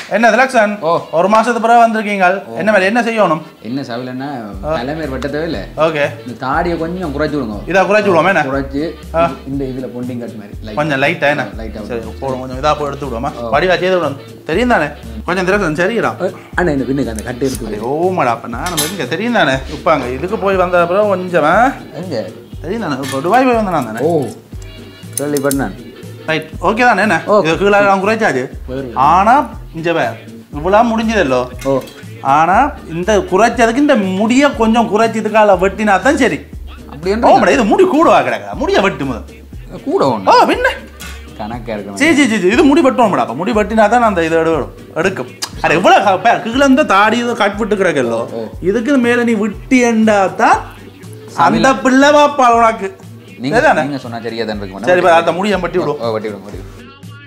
என்ன திலக்ஷன் ஓ. ஒரு மாசத்துக்கு பிறகு வந்திருக்கீங்க என்ன மாதிரி என்ன செய்யணும் என்ன சவிலன்னா தலைமையர் வெட்ட தேவையில்ல ஓகே இந்த தாடியை கொஞ்சம் குறைச்சு விடுங்க இதா குறைச்சு விடுவோமா என்ன குறைச்சு இந்த இதுல பொண்டிங் கட் மாதிரி light. கொஞ்சம் லைட்டா என்ன லைட்டா சரி போடும் கொஞ்சம் இதா போய் எடுத்து விடுவோமா வடிவா செய்து விடணும் தெரியும் தானே கொஞ்சம் திலக்ஷன் சரிடா அஹ், அண்ணா இந்த பின்னுக்கு அந்த கட்டு இருக்குது ஓமாடா அப்ப நான் நம்ம இங்க தெரியும் தானே இப்போ அங்க இதுக்கு போய் வந்த அப்புறம் கொஞ்சம் ஆ? எங்க தெரியும் தானே இப்போ துபாய் போய் வந்தேன் தானே ஓ கேள்விப்பட்டேன் ரைட் ஓகே தானே என்ன ஓ. இது கீழே அவன் குறைச்சாச்சு ஆனா இங்க வே இவ்வளோ முடிஞ்சதல்லோ ஓ ஆனா இந்த குறைச்சதுக்கு இந்த முடிய கொஞ்சம் குறைச்சதுக்கால வெட்டினா தான் சரி அப்படி ஓ மேடம் இது முடி கூடவா கிடக்கா முடிய வெட்டு முதல் கூட ஓ ஒன்று பின்ன கணக்கா இருக்கணும் சரி சரி சரி இது முடி வெட்டணும் மேடம் அப்போ முடி வெட்டினா தான் அந்த இது எடுக்கணும் எடுக்கும் அது எவ்வளோ கீழே இருந்து தாடி இது கட் விட்டு கிடக்கல்லோ ஓ. இதுக்கு மேல நீ விட்டியண்டா தான் அந்த பிள்ளை வாப்பா உனக்கு நீங்க சரிதானே நீங்க சொன்னா சரியா தான் இருக்கும் சரி பா, அந்த முடியை பட்டி விடும் ஓ வட்டி விடுங்க வட்டி விடுங்க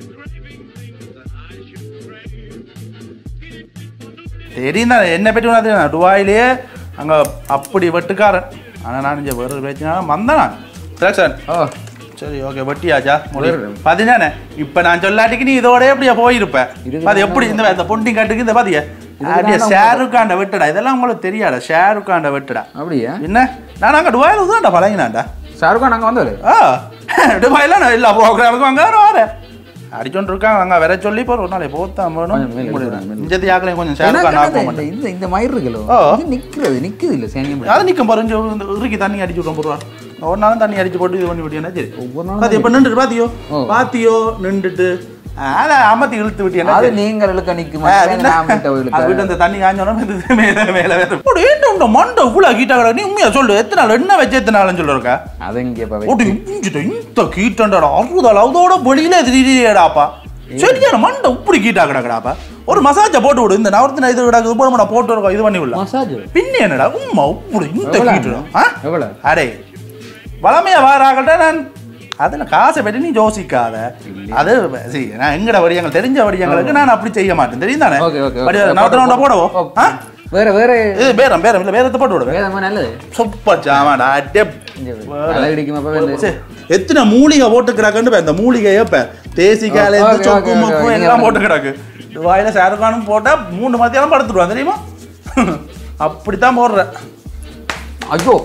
தெரியும் தான் என்னை பற்றி உனக்கு தெரியும் துபாயிலேயே அங்கே அப்படி வெட்டுக்காரன் ஆனால் நான் இங்கே வேறு பேச்சினாலும் வந்தேன் நான் திலக்ஷன் ஓ சரி ஓகே வெட்டியாச்சா வேறு. பதினானே இப்போ நான் சொல்லாட்டிக்கு நீ இதோட எப்படியா போயிருப்ப இதுக்கு அது எப்படி இந்த இந்த பொண்டி கட்டுக்கு இந்த பாத்தியா அப்படியே ஷேருக் காண்ட வெட்டுடா இதெல்லாம் உங்களுக்கு தெரியாதா ஷேருக் காண்ட வெட்டுடா அப்படியா என்ன நான் அங்கே துபாயில் தான்டா பழகினாண்டா ஷாருக்கான் நாங்க வந்தவர் ஆ துபாயில் நான் எல்லா ப்ரோக்ராமுக்கும் அங்கே வரேன் அடிச்சோண்டு இருக்காங்க அங்கே வர சொல்லி இப்போ ஒரு நாளை போத்தான் கொஞ்சம் மேல எடுத்து வரேன், மேல. இஞ்சத்தி யாக்கலையும் கொஞ்சம் ஷேருக் கான் ஆக மாட்டேன் இந்த இந்த மயிர் இருக்குல்லோ ஓ. இது நிக்கிறது நிக்குது இல்ல சேனியம் அது நிற்கும் பாருங்க இந்த இறுக்கி தண்ணி அடிச்சு விட்டோம் போடுவா ஒரு நாளும் தண்ணி அடிச்சு போட்டு இது பண்ணி விட்டியா சரி ஒவ்வொரு நாளும் பாத்தி இப்போ நின்றுட்டு பாத்தியோ ஓ. பாத்தியோ நின்றுட்டு அதை அமர்த்தி இழுத்து விட்டியா அது நீங்கள் இழுக்க நிக்குமா நான் விட்ட இழுக்க வீட்டு அந்த தண்ணி காஞ்சோன்னா இது மேல மேல வேற ஒரு ஏன்டா உண்ட மண்டை ஃபுல்லா கீட்டா கிடக்கு நீ உண்மையா சொல்லு எத்தனை நாள் என்ன வச்சு எத்தனை நாள்னு சொல்லிருக்கா அது இங்கே இப்போ ஓட்டு இஞ்சிட்ட இந்த கீட்டண்டா அறுபதாள் அதோட வெளியில திடீடாப்பா சரியான மண்டை இப்படி கீட்டா கிடக்குடாப்பா ஒரு மசாஜை போட்டு விடு இந்த நவரத்தின இது கிடக்கு இது போட போட்டு இருக்கோம் இது பண்ணி விடலாம் மசாஜ் பின்ன என்னடா உம்மா இப்படி இந்த எவ்வளவு கீட்டு ஆ எவ்வளோ அடே வளமையா வாராகட்ட நான் அதில் காசை பற்றி நீ யோசிக்காத அது சரி நான் எங்கட வடியங்கள் தெரிஞ்ச வடியங்களுக்கு நான் அப்படி செய்ய மாட்டேன் தெரியும் தானே ஓகே ஓகே வடிவ நவத்தின போடவோ ஆ வேற வேற இது பேரம் பேரம் இல்லை பேரத்தை போட்டு விடுவேன் வேதமா நல்லது சூப்பர் ஜாமாடா அட்டே தலை இடிக்குமா அப்ப வந்து சரி, எத்தனை மூலிகை போட்டுக்கிறாங்கன்னு இந்த மூலிகையை இப்ப தேசிக்கால ஓ, இருந்து ஓகே, சொக்கு ஓகே, முக்கு ஓகே. எல்லாம் போட்டு கிடக்கு துபாயில ஷாருக்கானும் போட்டா மூணு மத்தியானம் படுத்துடுவான் தெரியுமா அப்படித்தான் போடுறேன் ஐயோ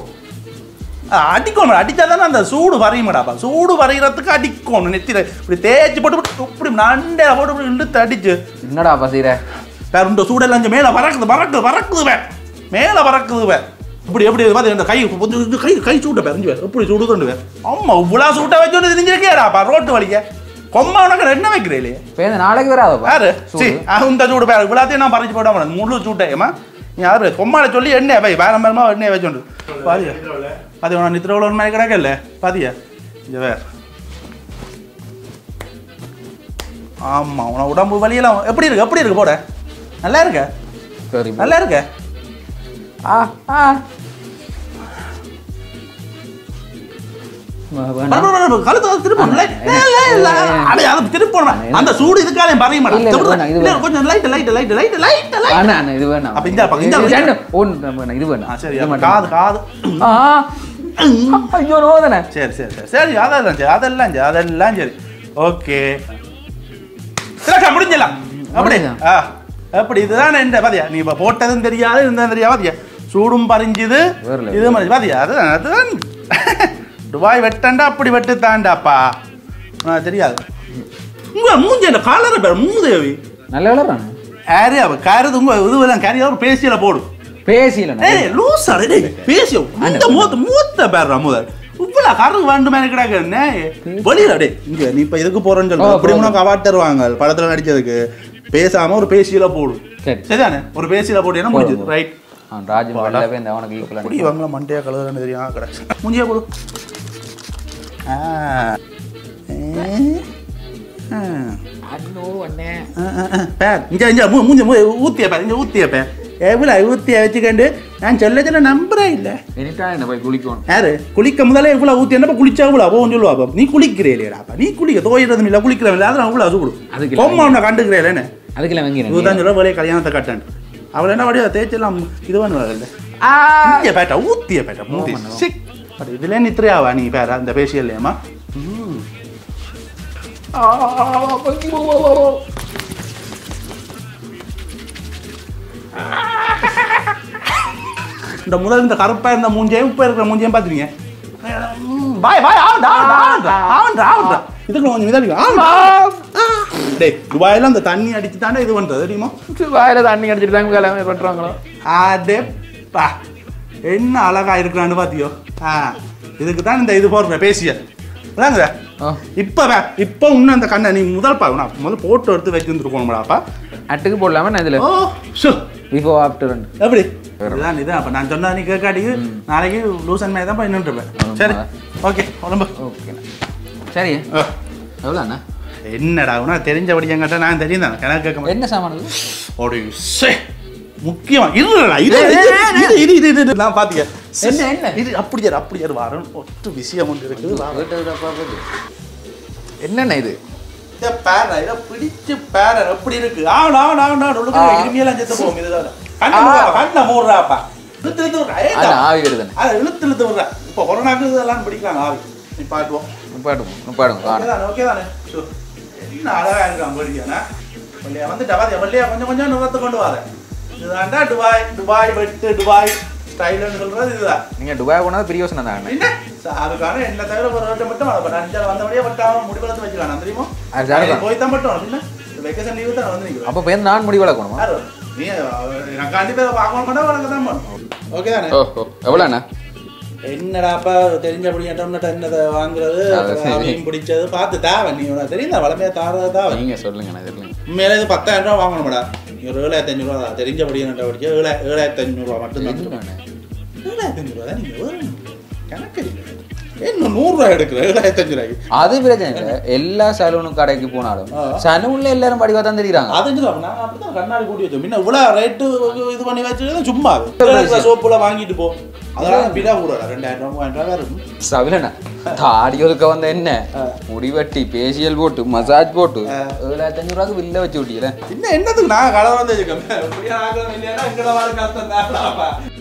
அடிக்கணும் அடிச்சா தானே அந்த சூடு வரையுமாடாப்பா சூடு வரைகிறதுக்கு அடிக்கணும் நெத்தியில இப்படி தேய்ச்சி போட்டு போட்டு இப்படி நண்டையில போட்டு இப்படி இழுத்து அடிச்சு என்னடா பசீர வேற இந்த சூடெல்லாம் இங்க மேல பறக்குது பறக்குது பறக்குது வே மேல பறக்குது வே இப்படி எப்படி பாத்து இந்த கை கொஞ்சம் இது கை கை சூட்ட பெறஞ்சு வேற எப்படி சுடுதுண்டு வேற அம்மா இவ்வளவு சூட்ட வச்சு தெரிஞ்சிருக்கேடாப்பா ரோட்டு வலிக்க கொம்மா உனக்கு என்ன வைக்கிறீங்களே இப்போ இந்த நாளைக்கு வராதப்பா யாரு சூடு. சி இந்த சூடு பேர் இவ்வளோத்தையும் நான் பறிச்சு போட மாட்டேன் முழு சூட்டையம்மா நீ யாரு கொம்மால சொல்லி எண்ணெய் வை வேற மேலமா எண்ணெய் வச்சோண்டு பாதியா பாதியா உன நித்திர உள்ள மாதிரி கிடக்கல பாதியா இங்க வேற ஆமா உன உடம்பு வலியெல்லாம் எப்படி இருக்கு எப்படி இருக்கு போட நல்லா இருக்க சரி நல்லா இருக்க ஆ ஆ வா, வேணாம். பரபர, பரபர, கழுத்தை திருப்பணும். லை- லை- லை- லை. அடே, அதை திருப்பணும். அந்த சூடு இதுக்காலே பறைய மாட்டேன். இல்ல, இல்ல, திருப்பணும். வேணாம், இது இல்ல, வேணாம். கொஞ்சம் light light light light light light அண்ணா, அண்ணா, இது வேணாம் அப்ப இந்த பக்கம், இந்த இது பக்கம். ரெண்டும். ஒண்ணு வேணாம், இது ஆ, வேணாம் சரி இது அப்ப மட்டும். காது காது ஆ ஐயோ நோதனே சரி சரி சரி சரி அதெல்லாம் சரி அதெல்லாம் சரி அதெல்லாம் சரி ஓகே திலக்கா முடிஞ்சலாம் அப்படி முடிஞ்சா? ஆ அப்படி இதுதான் என்ன பாத்தியா நீ இப்ப போட்டதும் தெரியாது இருந்ததும் தெரியாது பாத்தியா சூடும் பறிஞ்சுது வேற level. இது மாதிரி பாத்தியா அதுதான் அதுதான் துபாய் வெட்டண்டா அப்படி வெட்டு தாண்டாப்பா ஆ தெரியாது உங்க மூஞ்சி என்ன காலரை பேர் மூதேவி நல்ல வளர்றானே யாரு அவ காரது உங்க இதுவெல்லாம் கறி ஒரு பேசியில போடும் பேசியில ஏய் லூசா டேய் பேசியோ இந்த மூத்த மூத்த பேர்றா முதல் இவ்வளவு கரு வேண்டுமே கிடாக்க என்ன வெளியில டேய் இங்க நீ இப்ப இதுக்கு போறேன்னு ஓ, சொல்ல இப்படி போறேன். உனக்கு அவார்ட் தருவாங்க படத்துல நடிச்சதுக்கு பேசாம ஒரு பேசியில போடு சரி சரிதானே ஒரு பேசியில போட்டீங்கன்னா முடிஞ்சது ரைட் அவன் ராஜ் மண்டல இந்த அவனுக்கு ஈக்குவலாக அப்படி வாங்கலாம் மண்டையா கலர்னு தெரியும் கிடக்கு முடிஞ்சா போடு ஆ ஏ. ஆ. ஆ, ஆ, ஆ. பேர் இங்க இங்க மூ- மூஞ்சி மூ- ஊத்திய பேர் இங்க ஊத்திய பேர் எவ்வளோ ஊத்திய வச்சுக்கண்டு நான் சொல்ல சொல்ல நம்புறே இல்லை எனிட்டான் என்ன போய் குளிக்கணும் யாரு குளிக்க முதல்ல இவ்வளோ ஊற்றி என்னப்பா குளிச்சா இவ்வளோ போகும் சொல்லுவா அப்ப. நீ குளிக்கிறே இல்லையாப்பா நீ குளிக்க தோயிறதும் இல்லை குளிக்கிறதும் இல்லை அதெல்லாம் அவ்வளோ சூடு அதுக்கு இல்லை. கொம்மா உன்னை கண்டுக்கிறேன் அதுக்கெல்லாம் வாங்கிறேன் இதுதான் சொல்ல வழிய கல்யாணத்தை கட்டான் அவள் என்ன வழியா தேய்ச்செல்லாம் இது பண்ணுவாங்கல்ல இங்கே பேட்டா ஊத்திய பேட்டா மூத்தி சிக் பட் இதுல நித்ரையாவா நீ பேர அந்த பேசியல்லையம்மா இந்த முதல் இந்த கருப்பா இருந்த மூஞ்சையும் இப்ப இருக்கிற மூஞ்சையும் பாத்துருங்க பாய் பாய் ஆவண்டா ஆவண்டா ஆவண்டா ஆவண்டா இதுக்கு கொஞ்சம் மிதாடி ஆவண்டா டேய் துபாயில அந்த தண்ணி அடிச்சு தானே இது பண்றது தெரியுமா வாயில தண்ணி அடிச்சிட்டு தாங்க கல்யாணம் பண்றாங்களோ அடேப்பா என்ன அழகா இருக்கிறான்னு பாத்தியோ ஆ இதுக்கு தான் இந்த இது போடுற பேசிய விளங்குத ஓ இப்ப வே இப்ப இன்னும் அந்த கண்ணை நீ முதல் பா நான் முதல்ல போட்டோ எடுத்து வச்சிருந்துருக்கோம்டாப்பா அட்டுக்கு போடலாமா நான் இதுல ஓ ஷோ பிஃபோர் ஆஃப்டர் எப்படி இதுதான் இதுதான் அப்ப நான் சொன்னா நீ கேட்காட்டி நாளைக்கு லூசன் மாதிரி தான் போய் நின்று இருப்பேன் சரி ஓகே உடம்பு ஓகேண்ணா சரி ஆ. எவ்வளோ அண்ணா என்னடா உனா தெரிஞ்சபடி என்கிட்ட நான் தெரியும் தானே கணக்கு கேட்க மாட்டேன் என்ன சாமான் இது? ஒரு சே முக்கியமா இருடா இது இது இது இது இது இது இது நான் பாத்தியா என்ன, என்ன? இது அப்படி யாரு அப்படி யாரு வாரன் ஒட்டு விஷயம் ஒன்று இருக்குது வா. வீட்டை விட பார்க்குது. என்னண்ணா இது இதை பேர இதை பிடிச்சு பேர எப்படி இருக்கு ஆவணா ஆவணா ஆவணா உள்ளுக்கு இருமியெல்லாம் செத்து போகும் இதுதான் கண்ணை மூடுறா கண்ணை மூடுறாப்பா இழுத்து இழுத்து விடுறா ஏய் அண்ணா ஆவி வருதுண்ணே அதை இழுத்து இழுத்து விடுறா இப்போ கொரோனாக்கு இதெல்லாம் பிடிக்கலாம் ஆவி நீ பாட்டுவோம் நிப்பாடுங்க நிப்பாடுங்க ஓகே காணும் தானே ஓகே தானே ஷோ என்ன அழகா இருக்கான் போடிக்கானா வள்ளியா வந்துட்டா பாத்தியா வள்ளியா கொஞ்சம் கொஞ்சம் நிறத்து கொண்டு வர இதுதான்டா துபாய் துபாய் வெட்டு துபாய் ஸ்டைலுன்னு சொல்றது இதுதான் நீங்க துபாய் போனது பெரிய யோசனை தான் என்ன ச- அதுக்கான என்ன தவிர ஒரு ரோட்டை மட்டும் வளர்ப்பேன் அஞ்சால் வந்தபடியே பட்டாம முடி வளர்த்து வச்சுக்கலாம் தெரியுமா அது சரிதான். போய் தான் மட்டும் என்ன வெக்கேஷன் லீவு தான் வந்து நிற்கிறேன் அப்போ போய் நான் முடி வளர்க்கணுமா யாரு நீ நான் கண்டிப்பாக பார்க்க மாட்டேன் வளர்க்க தான் பண்ணும் ஓகே தானே ஓஹோ எவ்வளோ அண்ணா என்னடாப்பா தெரிஞ்சபடி என்னதை வாங்குறது அது சரி. மீன் பிடிச்சது பார்த்து தாவ நீ உனக்கு தெரியுதா வளமையா தாரது தாவ நீங்க சொல்லுங்கண்ணா சொல்லுங்க உண்மையிலே இது பத்தாயிரம் ரூபா வாங்கணும்டா நீ ஒரு ஏழாயிரத்தி அஞ்சூறு ரூபா தான் தெரிஞ்சபடி என்ன படிச்சா ஏழா ஏழாயிரத்தி அஞ்சூறு ரூபா மட்டும் தான் என்னண்ணே? ஏழாயிரத்தி அஞ்சூறு ரூபா தான் நீங்க வரும் கணக்கு இல்லை. என்ன நூறுரூவா எடுக்கிற ஏழாயிரத்தி அஞ்சு ரூபாய்க்கு அது பிரச்சனை இல்லை எல்லா சலூனும் கடைக்கு போனாலும் ஆ. சலூன்ல எல்லாரும் படிவா தான் தெரியுறாங்க அது என்ன நான் அப்படிதான் கண்ணாடி கூட்டி வச்சோம் முன்ன இவ்வளோ ரேட்டு இது பண்ணி வச்சு சும்மா சோப்புல வாங்கிட்டு போ அதெல்லாம் பிடா கூட ரெண்டாயிரம் ரூபா மூவாயிரம் ரூபா வரும் சவிலண்ணா தாடி ஒதுக்க வந்த என்ன முடி வெட்டி பேசியல் போட்டு மசாஜ் போட்டு ஏழாயிரத்தி அஞ்சூறு ரூபாய்க்கு வில்ல வச்சு விட்டீங்களே இன்னும் என்னத்துக்கு நான் கடை வந்து வச்சுக்கோங்க இப்படியா ஆகணும் இல்லையா இங்கட வர கஷ்டம் தான்